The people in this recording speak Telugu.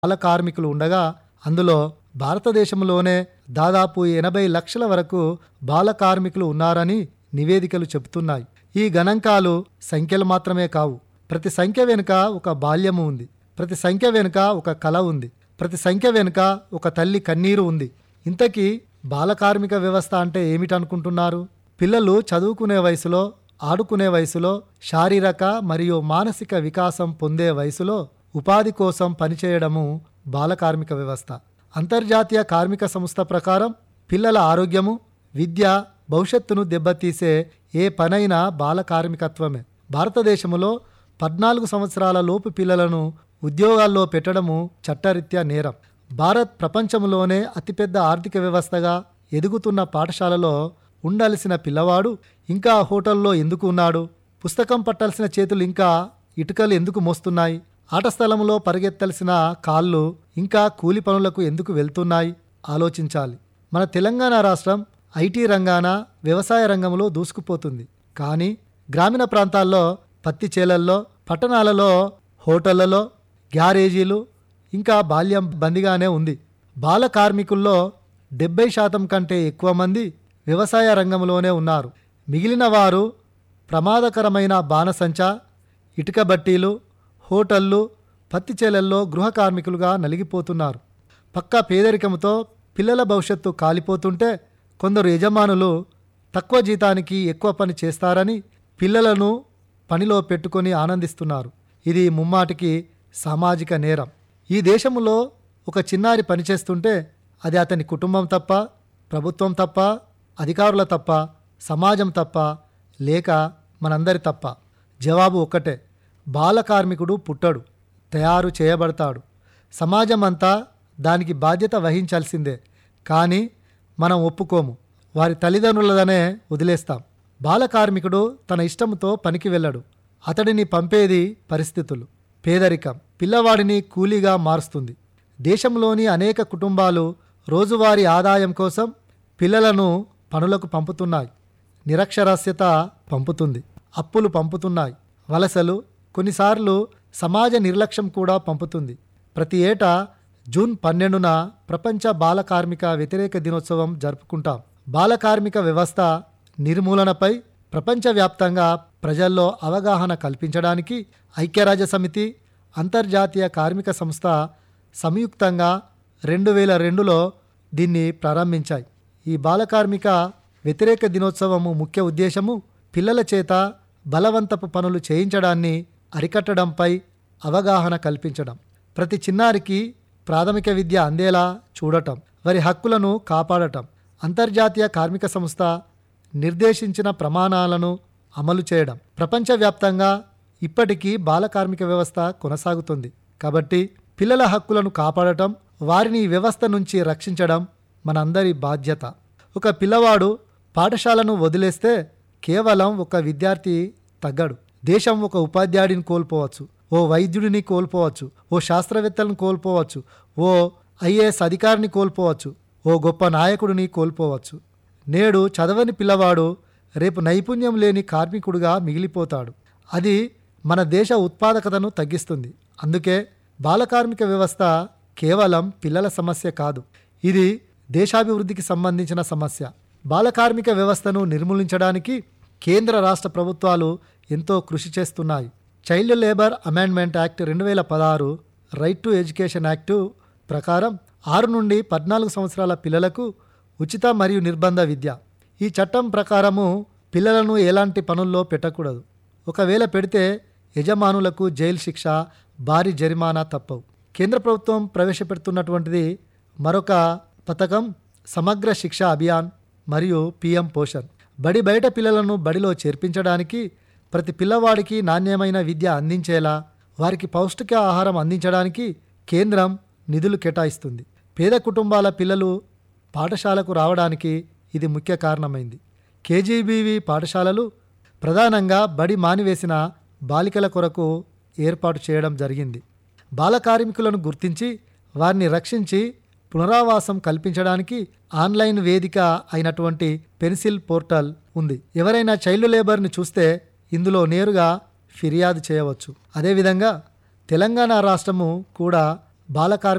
బాల కార్మికులు ఉండగా అందులో భారతదేశంలోనే దాదాపు ఎనభై లక్షల వరకు బాల కార్మికులు ఉన్నారని నివేదికలు చెబుతున్నాయి ఈ గణాంకాలు సంఖ్యలు మాత్రమే కావు ప్రతి సంఖ్య వెనుక ఒక బాల్యము ఉంది ప్రతి సంఖ్య వెనుక ఒక కళ ఉంది ప్రతి సంఖ్య వెనుక ఒక తల్లి కన్నీరు ఉంది ఇంతకీ బాల కార్మిక వ్యవస్థ అంటే ఏమిటనుకుంటున్నారు పిల్లలు చదువుకునే వయసులో ఆడుకునే వయసులో శారీరక మరియు మానసిక వికాసం పొందే వయసులో ఉపాధి కోసం పనిచేయడము బాల కార్మిక వ్యవస్థ అంతర్జాతీయ కార్మిక సంస్థ ప్రకారం పిల్లల ఆరోగ్యము విద్య భవిష్యత్తును దెబ్బతీసే ఏ పనైనా బాల కార్మికత్వమే భారతదేశంలో పద్నాలుగు సంవత్సరాల లోపు పిల్లలను ఉద్యోగాల్లో పెట్టడము చట్టరీత్యా నేరం భారత్ ప్రపంచంలోనే అతిపెద్ద ఆర్థిక వ్యవస్థగా ఎదుగుతున్న పాఠశాలలో ఉండాల్సిన పిల్లవాడు ఇంకా హోటల్లో ఎందుకు ఉన్నాడు పుస్తకం పట్టాల్సిన చేతులు ఇంకా ఇటుకలు ఎందుకు మోస్తున్నాయి ఆట స్థలంలో పరిగెత్తాల్సిన కాళ్ళు ఇంకా కూలి పనులకు ఎందుకు వెళ్తున్నాయి ఆలోచించాలి మన తెలంగాణ రాష్ట్రం ఐటీ రంగాన వ్యవసాయ రంగంలో దూసుకుపోతుంది కానీ గ్రామీణ ప్రాంతాల్లో పత్తి చేలల్లో పట్టణాలలో హోటళ్లలో గ్యారేజీలు ఇంకా బాల్యం బందిగానే ఉంది బాల కార్మికుల్లో డెబ్బై శాతం కంటే ఎక్కువ మంది వ్యవసాయ రంగంలోనే ఉన్నారు మిగిలిన వారు ప్రమాదకరమైన బాణసంచ ఇటుక బట్టీలు హోటళ్ళు పత్తి చేలల్లో గృహ కార్మికులుగా నలిగిపోతున్నారు పక్కా పేదరికంతో పిల్లల భవిష్యత్తు కాలిపోతుంటే కొందరు యజమానులు తక్కువ జీతానికి ఎక్కువ పని చేస్తారని పిల్లలను పనిలో పెట్టుకొని ఆనందిస్తున్నారు ఇది ముమ్మాటికి సామాజిక నేరం ఈ దేశంలో ఒక చిన్నారి పనిచేస్తుంటే అది అతని కుటుంబం తప్ప ప్రభుత్వం తప్ప అధికారుల తప్ప సమాజం తప్ప లేక మనందరి తప్ప జవాబు ఒక్కటే బాల కార్మికుడు పుట్టడు తయారు చేయబడతాడు సమాజం అంతా దానికి బాధ్యత వహించాల్సిందే కానీ మనం ఒప్పుకోము వారి తల్లిదండ్రులదనే వదిలేస్తాం బాల కార్మికుడు తన ఇష్టంతో పనికి వెళ్ళడు అతడిని పంపేది పరిస్థితులు పేదరికం పిల్లవాడిని కూలీగా మారుస్తుంది దేశంలోని అనేక కుటుంబాలు రోజువారీ ఆదాయం కోసం పిల్లలను పనులకు పంపుతున్నాయి నిరక్షరాస్యత పంపుతుంది అప్పులు పంపుతున్నాయి వలసలు కొన్నిసార్లు సమాజ నిర్లక్ష్యం కూడా పంపుతుంది ప్రతి ఏటా జూన్ పన్నెండున ప్రపంచ బాల కార్మిక వ్యతిరేక దినోత్సవం జరుపుకుంటాం బాల కార్మిక వ్యవస్థ నిర్మూలనపై ప్రపంచవ్యాప్తంగా ప్రజల్లో అవగాహన కల్పించడానికి ఐక్యరాజ్య సమితి అంతర్జాతీయ కార్మిక సంస్థ సంయుక్తంగా రెండు వేల రెండులో దీన్ని ప్రారంభించాయి ఈ బాల కార్మిక వ్యతిరేక దినోత్సవము ముఖ్య ఉద్దేశము పిల్లల చేత బలవంతపు పనులు చేయించడాన్ని అరికట్టడంపై అవగాహన కల్పించడం ప్రతి చిన్నారికి ప్రాథమిక విద్య అందేలా చూడటం వారి హక్కులను కాపాడటం అంతర్జాతీయ కార్మిక సంస్థ నిర్దేశించిన ప్రమాణాలను అమలు చేయడం ప్రపంచవ్యాప్తంగా ఇప్పటికీ బాల కార్మిక వ్యవస్థ కొనసాగుతుంది కాబట్టి పిల్లల హక్కులను కాపాడటం వారిని ఈ వ్యవస్థ నుంచి రక్షించడం మనందరి బాధ్యత ఒక పిల్లవాడు పాఠశాలను వదిలేస్తే కేవలం ఒక విద్యార్థి తగ్గడు దేశం ఒక ఉపాధ్యాయుడిని కోల్పోవచ్చు ఓ వైద్యుడిని కోల్పోవచ్చు ఓ శాస్త్రవేత్తలను కోల్పోవచ్చు ఓ ఐఏఎస్ అధికారిని కోల్పోవచ్చు ఓ గొప్ప నాయకుడిని కోల్పోవచ్చు నేడు చదవని పిల్లవాడు రేపు నైపుణ్యం లేని కార్మికుడుగా మిగిలిపోతాడు అది మన దేశ ఉత్పాదకతను తగ్గిస్తుంది అందుకే బాల కార్మిక వ్యవస్థ కేవలం పిల్లల సమస్య కాదు ఇది దేశాభివృద్ధికి సంబంధించిన సమస్య బాల కార్మిక వ్యవస్థను నిర్మూలించడానికి కేంద్ర రాష్ట్ర ప్రభుత్వాలు ఎంతో కృషి చేస్తున్నాయి చైల్డ్ లేబర్ అమెండ్మెంట్ యాక్ట్ రెండు వేల పదహారు రైట్ టు ఎడ్యుకేషన్ యాక్టు ప్రకారం ఆరు నుండి పద్నాలుగు సంవత్సరాల పిల్లలకు ఉచిత మరియు నిర్బంధ విద్య ఈ చట్టం ప్రకారము పిల్లలను ఎలాంటి పనుల్లో పెట్టకూడదు ఒకవేళ పెడితే యజమానులకు జైలు శిక్ష భారీ జరిమానా తప్పవు కేంద్ర ప్రభుత్వం ప్రవేశపెడుతున్నటువంటిది మరొక పథకం సమగ్ర శిక్ష అభియాన్ మరియు పిఎం పోషణ్ బడి బయట పిల్లలను బడిలో చేర్పించడానికి ప్రతి పిల్లవాడికి నాణ్యమైన విద్య అందించేలా వారికి పౌష్టిక ఆహారం అందించడానికి కేంద్రం నిధులు కేటాయిస్తుంది పేద కుటుంబాల పిల్లలు పాఠశాలకు రావడానికి ఇది ముఖ్య కారణమైంది కేజీబీవి పాఠశాలలు ప్రధానంగా బడి మానివేసిన బాలికల కొరకు ఏర్పాటు చేయడం జరిగింది బాల కార్మికులను గుర్తించి వారిని రక్షించి పునరావాసం కల్పించడానికి ఆన్లైన్ వేదిక అయినటువంటి పెన్సిల్ పోర్టల్ ఉంది ఎవరైనా చైల్డ్ లేబర్ని చూస్తే ఇందులో నేరుగా ఫిర్యాదు చేయవచ్చు అదేవిధంగా తెలంగాణ రాష్ట్రము కూడా బాల కార్మి